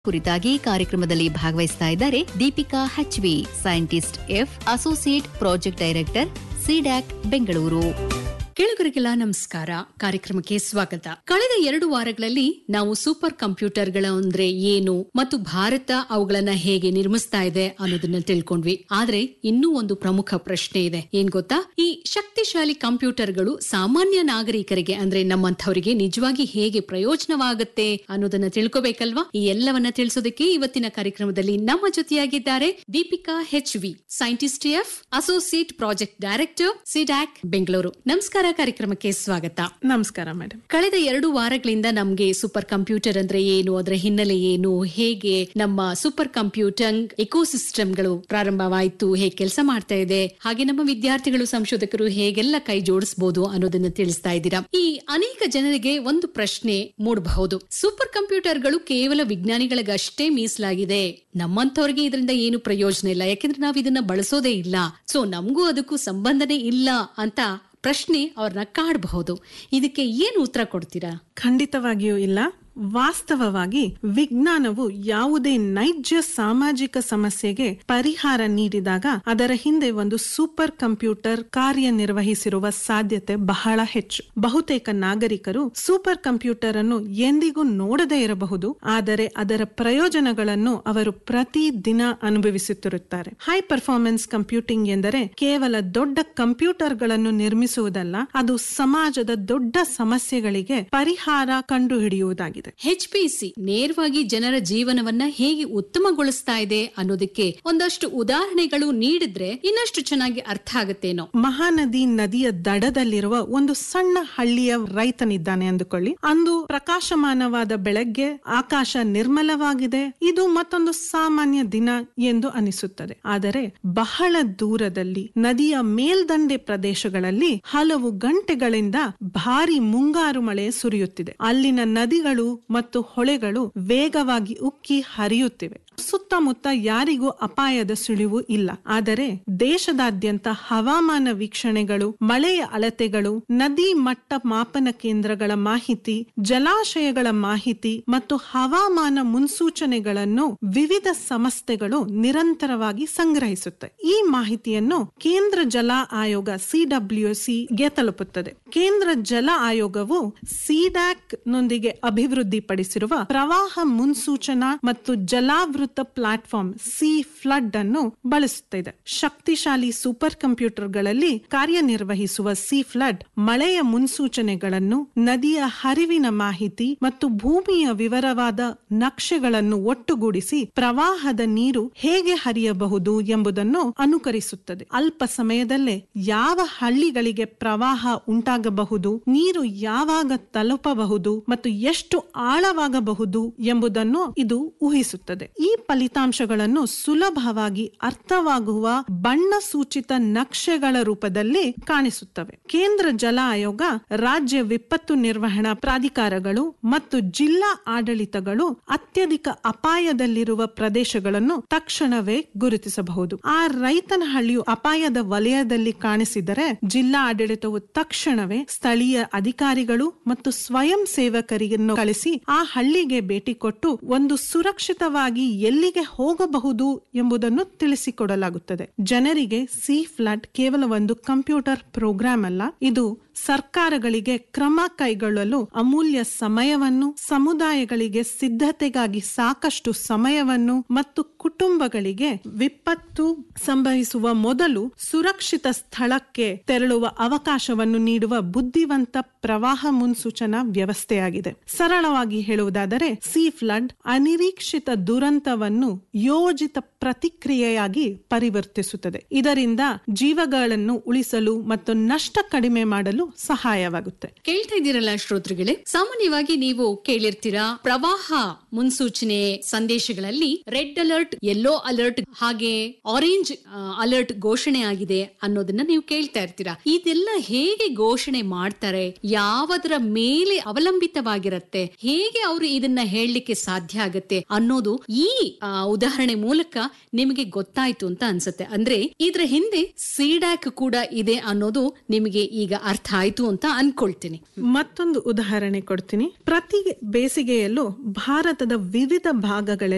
ಕುರಿತಾಗಿ ಕಾರ್ಯಕ್ರಮದಲ್ಲಿ ಭಾಗವಹಿಸ್ತಾ ಇದ್ದಾರೆ Deepika H V scientist F associate project director CDAC Bengaluru ಕೇಳುಗರಿಗೆಲ್ಲ ನಮಸ್ಕಾರ ಕಾರ್ಯಕ್ರಮಕ್ಕೆ ಸ್ವಾಗತ ಕಳೆದ ಎರಡು ವಾರಗಳಲ್ಲಿ ನಾವು ಸೂಪರ್ ಕಂಪ್ಯೂಟರ್ಗಳ ಅಂದ್ರೆ ಏನು ಮತ್ತು ಭಾರತ ಅವುಗಳನ್ನ ಹೇಗೆ ನಿರ್ಮಿಸ್ತಾ ಇದೆ ಅನ್ನೋದನ್ನ ತಿಳ್ಕೊಂಡ್ವಿ ಆದ್ರೆ ಇನ್ನೂ ಒಂದು ಪ್ರಮುಖ ಪ್ರಶ್ನೆ ಇದೆ ಏನ್ ಗೊತ್ತಾ ಈ ಶಕ್ತಿಶಾಲಿ ಕಂಪ್ಯೂಟರ್ಗಳು ಸಾಮಾನ್ಯ ನಾಗರಿಕರಿಗೆ ಅಂದ್ರೆ ನಮ್ಮಂಥವರಿಗೆ ನಿಜವಾಗಿ ಹೇಗೆ ಪ್ರಯೋಜನವಾಗುತ್ತೆ ಅನ್ನೋದನ್ನ ತಿಳ್ಕೋಬೇಕಲ್ವಾ ಈ ಎಲ್ಲವನ್ನ ತಿಳಿಸೋದಕ್ಕೆ ಇವತ್ತಿನ ಕಾರ್ಯಕ್ರಮದಲ್ಲಿ ನಮ್ಮ ಜೊತೆಯಾಗಿದ್ದಾರೆ Deepika H V scientist F associate project director CDAC Bengaluru ನಮಸ್ಕಾರ ಕಾರ್ಯಕ್ರಮಕ್ಕೆ ಸ್ವಾಗತ ನಮಸ್ಕಾರ ಮೇಡಮ್ ಕಳೆದ ಎರಡು ವಾರಗಳಿಂದ ನಮ್ಗೆ ಸೂಪರ್ ಕಂಪ್ಯೂಟರ್ ಅಂದ್ರೆ ಏನು ಅದರ ಹಿನ್ನೆಲೆ ಏನು ಹೇಗೆ ನಮ್ಮ ಸೂಪರ್ ಕಂಪ್ಯೂಟರ್ ಎಕೋಸಿಸ್ಟಮ್ಗಳು ಪ್ರಾರಂಭವಾಯ್ತು ಹೇಗೆ ಕೆಲಸ ಮಾಡ್ತಾ ಇದೆ ಹಾಗೆ ನಮ್ಮ ವಿದ್ಯಾರ್ಥಿಗಳು ಸಂಶೋಧಕರು ಹೇಗೆಲ್ಲ ಕೈ ಜೋಡಿಸಬಹುದು ಅನ್ನೋದನ್ನ ತಿಳಿಸ್ತಾ ಇದ್ದೀರಾ ಈ ಅನೇಕ ಜನರಿಗೆ ಒಂದು ಪ್ರಶ್ನೆ ಮೂಡಬಹುದು ಸೂಪರ್ ಕಂಪ್ಯೂಟರ್ಗಳು ಕೇವಲ ವಿಜ್ಞಾನಿಗಳಿಗಷ್ಟೇ ಮೀಸಲಾಗಿದೆ ನಮ್ಮಂತವ್ರಿಗೆ ಇದರಿಂದ ಏನು ಪ್ರಯೋಜನ ಇಲ್ಲ ಯಾಕೆಂದ್ರೆ ನಾವು ಇದನ್ನ ಬಳಸೋದೇ ಇಲ್ಲ ಸೊ ನಮಗೂ ಅದಕ್ಕೂ ಸಂಬಂಧನೇ ಇಲ್ಲ ಅಂತ ಪ್ರಶ್ನೆ ಅವ್ರನ್ನ ಕಾಡಬಹುದು ಇದಕ್ಕೆ ಏನು ಉತ್ತರ ಕೊಡ್ತೀರಾ ಖಂಡಿತವಾಗಿಯೂ ಇಲ್ಲ ವಾಸ್ತವವಾಗಿ ವಿಜ್ಞಾನವು ಯಾವುದೇ ನೈಜ ಸಾಮಾಜಿಕ ಸಮಸ್ಯೆಗೆ ಪರಿಹಾರ ನೀಡಿದಾಗ ಅದರ ಹಿಂದೆ ಒಂದು ಸೂಪರ್ ಕಂಪ್ಯೂಟರ್ ಕಾರ್ಯನಿರ್ವಹಿಸಿರುವ ಸಾಧ್ಯತೆ ಬಹಳ ಹೆಚ್ಚು ಬಹುತೇಕ ನಾಗರಿಕರು ಸೂಪರ್ ಕಂಪ್ಯೂಟರ್ ಅನ್ನು ಎಂದಿಗೂ ನೋಡದೇ ಇರಬಹುದು ಆದರೆ ಅದರ ಪ್ರಯೋಜನಗಳನ್ನು ಅವರು ಪ್ರತಿ ದಿನ ಅನುಭವಿಸುತ್ತಿರುತ್ತಾರೆ ಹೈ ಪರ್ಫಾರ್ಮೆನ್ಸ್ ಕಂಪ್ಯೂಟಿಂಗ್ ಎಂದರೆ ಕೇವಲ ದೊಡ್ಡ ಕಂಪ್ಯೂಟರ್ಗಳನ್ನು ನಿರ್ಮಿಸುವುದಲ್ಲ ಅದು ಸಮಾಜದ ದೊಡ್ಡ ಸಮಸ್ಯೆಗಳಿಗೆ ಪರಿಹಾರ ಕಂಡುಹಿಡಿಯುವುದಾಗಿದೆ ಸಿ ನೇರವಾಗಿ ಜನರ ಜೀವನವನ್ನ ಹೇಗೆ ಉತ್ತಮಗೊಳಿಸ್ತಾ ಇದೆ ಅನ್ನೋದಕ್ಕೆ ಒಂದಷ್ಟು ಉದಾಹರಣೆಗಳು ನೀಡಿದ್ರೆ ಇನ್ನಷ್ಟು ಚೆನ್ನಾಗಿ ಅರ್ಥ ಆಗುತ್ತೇನೋ ಮಹಾನದಿ ನದಿಯ ದಡದಲ್ಲಿರುವ ಒಂದು ಸಣ್ಣ ಹಳ್ಳಿಯ ರೈತನಿದ್ದಾನೆ ಅಂದುಕೊಳ್ಳಿ ಅಂದು ಪ್ರಕಾಶಮಾನವಾದ ಬೆಳಗ್ಗೆ ಆಕಾಶ ನಿರ್ಮಲವಾಗಿದೆ ಇದು ಮತ್ತೊಂದು ಸಾಮಾನ್ಯ ದಿನ ಎಂದು ಅನಿಸುತ್ತದೆ ಆದರೆ ಬಹಳ ದೂರದಲ್ಲಿ ನದಿಯ ಮೇಲ್ದಂಡೆ ಪ್ರದೇಶಗಳಲ್ಲಿ ಹಲವು ಗಂಟೆಗಳಿಂದ ಭಾರಿ ಮುಂಗಾರು ಮಳೆ ಸುರಿಯುತ್ತಿದೆ ಅಲ್ಲಿನ ನದಿಗಳು ಮತ್ತು ಹೊಳೆಗಳು ವೇಗವಾಗಿ ಉಕ್ಕಿ ಹರಿಯುತ್ತಿವೆ ಸುತ್ತಮುತ್ತ ಯಾರಿಗೂ ಅಪಾಯದ ಸುಳಿವು ಇಲ್ಲ ಆದರೆ ದೇಶದಾದ್ಯಂತ ಹವಾಮಾನ ವೀಕ್ಷಣೆಗಳು ಮಳೆಯ ಅಳತೆಗಳು ನದಿ ಮಟ್ಟ ಮಾಪನ ಕೇಂದ್ರಗಳ ಮಾಹಿತಿ ಜಲಾಶಯಗಳ ಮಾಹಿತಿ ಮತ್ತು ಹವಾಮಾನ ಮುನ್ಸೂಚನೆಗಳನ್ನು ವಿವಿಧ ಸಂಸ್ಥೆಗಳು ನಿರಂತರವಾಗಿ ಸಂಗ್ರಹಿಸುತ್ತೆ ಈ ಮಾಹಿತಿಯನ್ನು ಕೇಂದ್ರ ಜಲ ಆಯೋಗ ಸಿಡಬ್ಲ್ಯೂಸಿಗೆ ತಲುಪುತ್ತದೆ ಕೇಂದ್ರ ಜಲ ಆಯೋಗವು ಸಿಡ್ಯಾಕ್ ನೊಂದಿಗೆ ಅಭಿವೃದ್ಧಿಪಡಿಸಿರುವ ಪ್ರವಾಹ ಮುನ್ಸೂಚನಾ ಮತ್ತು ಜಲಾವೃತ ಪ್ಲಾಟ್ಫಾರ್ಮ್ ಸಿ ಫ್ಲಡ್ ಅನ್ನು ಬಳಸುತ್ತಿದೆ ಶಕ್ತಿಶಾಲಿ ಸೂಪರ್ ಕಂಪ್ಯೂಟರ್ಗಳಲ್ಲಿ ಕಾರ್ಯನಿರ್ವಹಿಸುವ ಸಿ ಫ್ಲಡ್ ಮಳೆಯ ಮುನ್ಸೂಚನೆಗಳನ್ನು ನದಿಯ ಹರಿವಿನ ಮಾಹಿತಿ ಮತ್ತು ಭೂಮಿಯ ವಿವರವಾದ ನಕ್ಷೆಗಳನ್ನು ಒಟ್ಟುಗೂಡಿಸಿ ಪ್ರವಾಹದ ನೀರು ಹೇಗೆ ಹರಿಯಬಹುದು ಎಂಬುದನ್ನು ಅನುಕರಿಸುತ್ತದೆ ಅಲ್ಪ ಸಮಯದಲ್ಲೇ ಯಾವ ಹಳ್ಳಿಗಳಿಗೆ ಪ್ರವಾಹ ಉಂಟಾಗಬಹುದು ನೀರು ಯಾವಾಗ ತಲುಪಬಹುದು ಮತ್ತು ಎಷ್ಟು ಆಳವಾಗಬಹುದು ಎಂಬುದನ್ನು ಇದು ಊಹಿಸುತ್ತದೆ ಈ ಫಲಿತಾಂಶಗಳನ್ನು ಸುಲಭವಾಗಿ ಅರ್ಥವಾಗುವ ಬಣ್ಣ ಸೂಚಿತ ನಕ್ಷೆಗಳ ರೂಪದಲ್ಲಿ ಕಾಣಿಸುತ್ತವೆ ಕೇಂದ್ರ ಜಲ ಆಯೋಗ ರಾಜ್ಯ ವಿಪತ್ತು ನಿರ್ವಹಣಾ ಪ್ರಾಧಿಕಾರಗಳು ಮತ್ತು ಜಿಲ್ಲಾ ಆಡಳಿತಗಳು ಅತ್ಯಧಿಕ ಅಪಾಯದಲ್ಲಿರುವ ಪ್ರದೇಶಗಳನ್ನು ತಕ್ಷಣವೇ ಗುರುತಿಸಬಹುದು ಆ ರೈತನ ಹಳ್ಳಿಯು ಅಪಾಯದ ವಲಯದಲ್ಲಿ ಕಾಣಿಸಿದರೆ ಜಿಲ್ಲಾ ಆಡಳಿತವು ತಕ್ಷಣವೇ ಸ್ಥಳೀಯ ಅಧಿಕಾರಿಗಳು ಮತ್ತು ಸ್ವಯಂ ಸೇವಕರಿಯನ್ನು ಕಳಿಸಿ ಆ ಹಳ್ಳಿಗೆ ಭೇಟಿ ಕೊಟ್ಟು ಒಂದು ಸುರಕ್ಷಿತವಾಗಿ ಎಲ್ಲಿಗೆ ಹೋಗಬಹುದು ಎಂಬುದನ್ನು ತಿಳಿಸಿಕೊಡಲಾಗುತ್ತದೆ ಜನರಿಗೆ ಸಿ ಫ್ಲಡ್ ಕೇವಲ ಒಂದು ಕಂಪ್ಯೂಟರ್ ಪ್ರೋಗ್ರಾಂ ಅಲ್ಲ ಇದು ಸರ್ಕಾರಗಳಿಗೆ ಕ್ರಮ ಕೈಗೊಳ್ಳಲು ಅಮೂಲ್ಯ ಸಮಯವನ್ನು ಸಮುದಾಯಗಳಿಗೆ ಸಿದ್ಧತೆಗಾಗಿ ಸಾಕಷ್ಟು ಸಮಯವನ್ನು ಮತ್ತು ಕುಟುಂಬಗಳಿಗೆ ವಿಪತ್ತು ಸಂಭವಿಸುವ ಮೊದಲು ಸುರಕ್ಷಿತ ಸ್ಥಳಕ್ಕೆ ತೆರಳುವ ಅವಕಾಶವನ್ನು ನೀಡುವ ಬುದ್ಧಿವಂತ ಪ್ರವಾಹ ಮುನ್ಸೂಚನಾ ವ್ಯವಸ್ಥೆಯಾಗಿದೆ ಸರಳವಾಗಿ ಹೇಳುವುದಾದರೆ ಸಿ ಫ್ಲಡ್ ಅನಿರೀಕ್ಷಿತ ದುರಂತವನ್ನು ಯೋಜಿತ ಪ್ರತಿಕ್ರಿಯೆಯಾಗಿ ಪರಿವರ್ತಿಸುತ್ತದೆ ಇದರಿಂದ ಜೀವಗಳನ್ನು ಉಳಿಸಲು ಮತ್ತು ನಷ್ಟ ಕಡಿಮೆ ಮಾಡಲು ಸಹಾಯವಾಗುತ್ತೆ ಕೇಳ್ತಾ ಇದ್ದೀರಲ್ಲ ಶ್ರೋತೃಗಳೇ ಸಾಮಾನ್ಯವಾಗಿ ನೀವು ಕೇಳಿರ್ತೀರಾ ಪ್ರವಾಹ ಮುನ್ಸೂಚನೆ ಸಂದೇಶಗಳಲ್ಲಿ ರೆಡ್ ಅಲರ್ಟ್ ಯೆಲ್ಲೋ ಅಲರ್ಟ್ ಹಾಗೆ ಆರೆಂಜ್ ಅಲರ್ಟ್ ಘೋಷಣೆ ಆಗಿದೆ ಅನ್ನೋದನ್ನ ನೀವು ಕೇಳ್ತಾ ಇರ್ತೀರಾ ಇದೆಲ್ಲ ಹೇಗೆ ಘೋಷಣೆ ಮಾಡ್ತಾರೆ ಯಾವದರ ಮೇಲೆ ಅವಲಂಬಿತವಾಗಿರತ್ತೆ ಹೇಗೆ ಅವರು ಇದನ್ನ ಹೇಳಲಿಕ್ಕೆ ಸಾಧ್ಯ ಆಗತ್ತೆ ಅನ್ನೋದು ಈ ಆ, ಉದಾಹರಣೆ ಮೂಲಕ ನಿಮಗೆ ಗೊತ್ತಾಯ್ತು ಅಂತ ಅನ್ಸುತ್ತೆ ಅಂದ್ರೆ ಇದ್ರ ಹಿಂದೆ ಸಿಡ್ಯಾಕ್ ಕೂಡ ಇದೆ ಅನ್ನೋದು ನಿಮಗೆ ಈಗ ಅರ್ಥ ಆಯ್ತು ಅಂತ ಅನ್ಕೊಳ್ತೀನಿ ಮತ್ತೊಂದು ಉದಾಹರಣೆ ಕೊಡ್ತೀನಿ ಪ್ರತಿ ಬೇಸಿಗೆಯಲ್ಲೂ ಭಾರತದ ವಿವಿಧ ಭಾಗಗಳಲ್ಲಿ